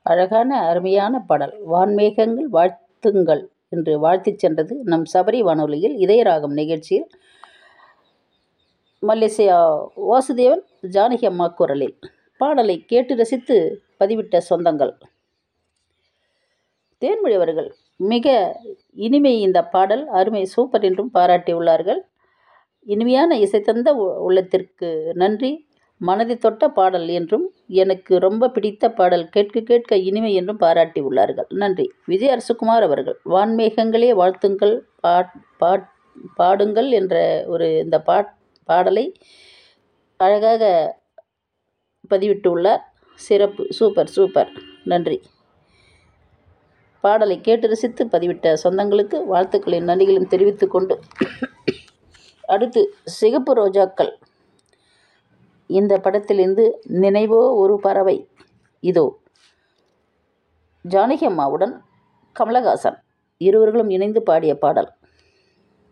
அழகான அருமையான பாடல் வான்மேகங்கள் வாழ்த்துங்கள் என்று வாழ்த்திச் சென்றது நம் சபரி வானொலியில் இதயராகம் நிகழ்ச்சியில் மலேசியா வாசுதேவன் ஜானகி அம்மா குரலில் பாடலை கேட்டு ரசித்து பதிவிட்ட சொந்தங்கள் தேன்மொழி அவர்கள் மிக இனிமை இந்த பாடல் அருமை சூப்பர் என்றும் பாராட்டியுள்ளார்கள் இனிமையான இசை தந்த உ- உள்ளத்திற்கு நன்றி மனதை தொட்ட பாடல் என்றும் எனக்கு ரொம்ப பிடித்த பாடல் கேட்க கேட்க இனிமை என்றும் பாராட்டி உள்ளார்கள் நன்றி விஜய் அரசுகுமார் அவர்கள் வான்மேகங்களே வாழ்த்துங்கள் பாட் பாட் பாடுங்கள் என்ற ஒரு இந்த பாட் பாடலை அழகாக பதிவிட்டுள்ளார் சிறப்பு சூப்பர் சூப்பர் நன்றி பாடலை கேட்டு ரசித்து பதிவிட்ட சொந்தங்களுக்கு வாழ்த்துக்களின் நன்றிகளையும் தெரிவித்துக் கொண்டு அடுத்து சிகப்பு ரோஜாக்கள் இந்த படத்திலிருந்து நினைவோ ஒரு பறவை இதோ ஜானகி அம்மாவுடன் கமலஹாசன் இருவர்களும் இணைந்து பாடிய பாடல்